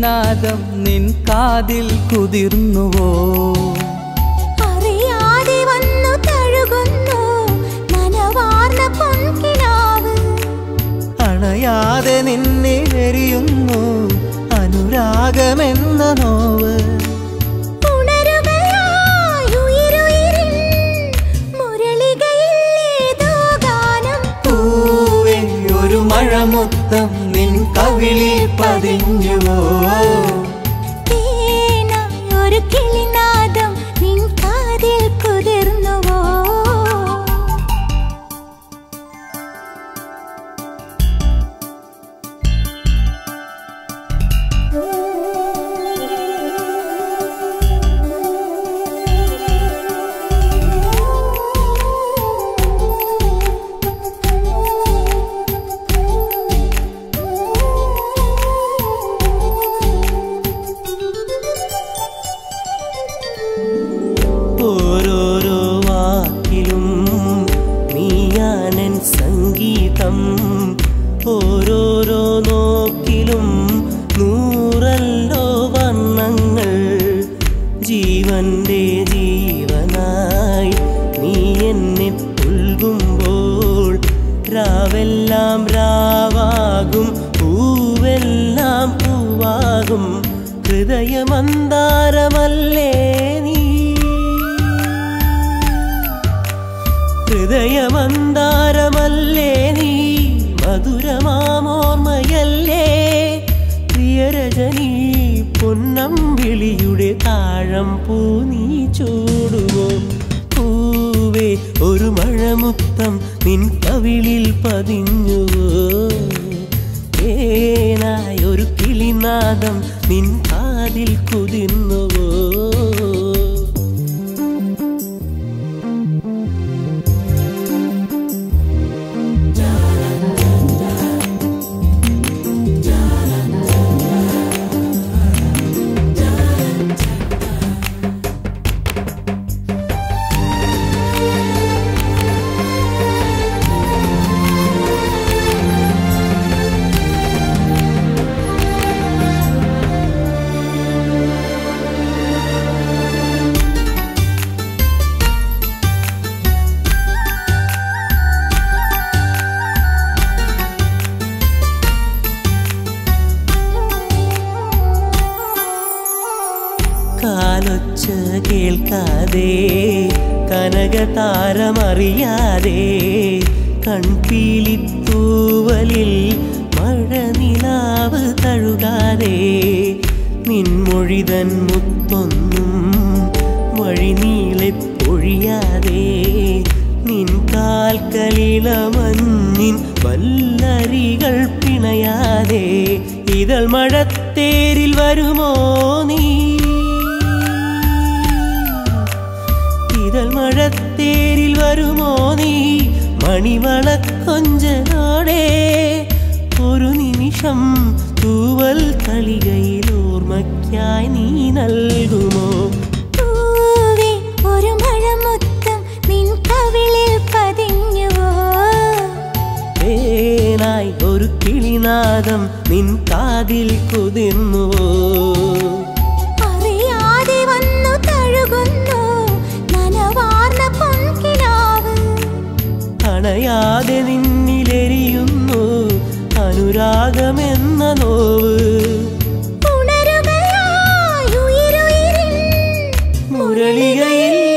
കിളിനാദം നിൻ കാതിൽ കുതിർന്നുവോ അറിയാതെ വന്നു തഴുകുന്നു നനവാർന്ന പൊൻകിനാവ് അണയാതെ നിന്നെ എരിയുന്നു അനുരാഗമെന്ന നോവ് ഉണരുകയായി ഉയിരുയിരിൻ മുരളികയിൽ ഏതോ ഗാനം പൂവേ ഒരു മഴമുത്തം നിൻ കവിളിൽ പതിഞ്ഞുവോ തേനായി ഒരു കിളിനാദം നിൻ കാതിൽ കുതിർന്നുവോ ഓരോരോ വാക്കിലും നീയാനൻ സംഗീതം ഓരോരോ നോക്കിലും നൂറല്ലോ വർണ്ണങ്ങൾ ജീവന്റെ ജീവനായി നീ എന്നെ പുൽകുമ്പോൾ രാവെല്ലാം രാവാകും പൂവെല്ലാം പൂവാകും ഹൃദയമന്താരമല്ലേ നീ ഹൃദയമന്താരമല്ലേ നീ മധുരമാമോർമ്മയല്ലേ പ്രിയരജനി പൊന്നം വിളിയുടെ താഴം പൂ നീ ചൂടുവോ പൂവേ ഒരു മഴമുത്തം നിൻ കവിളിൽ പതിഞ്ഞുവോ ഏനായ ഒരു കിളിനാദം നിൻ കാതിൽ കുതിർന്നുവോ കാലൊച്ച കേൾക്കാതെ കനകതാരമറിയാതെ കൺപീലിത്തൂവലിൽ മഴനിലാവ് തഴുകാതെ നിൻമൊഴിതൻ മുത്തൊന്നും വഴിനീളെ പൊഴിയാതെ നിൻ കാൽക്കലിളമഞ്ഞിൻ വല്ലരികൾ പിണയാതെ ഇതൾ മഴത്തേരിൽ വരുമോ നീ ഇതൾ മഴത്തേരിൽ വരുമോ നീ മണിവളക്കൊഞ്ചനോടെ ഒരു നിമിഷം തൂവൽ കളികയിൽ ഓർമ്മയ്ക്കായി നീ നൽകുമോ പൂവേ ഒരു മഴമുത്തം നിൻ കവിളിൽ പതിഞ്ഞുവോ തേനായി ഒരു കിളിനാദം നിൻ കാതിൽ കുതിർന്നുവോ അറിയാതെ വന്നു തഴുകുന്നു നനവാർന്ന പൊൻകിനാവ് അണയാതെ നിന്നിലെരിയുന്നു അനുരാഗമെന്ന നോവ് ഉണരുകയായി ഉയിരുയിരിൻ മുരളികയിൽ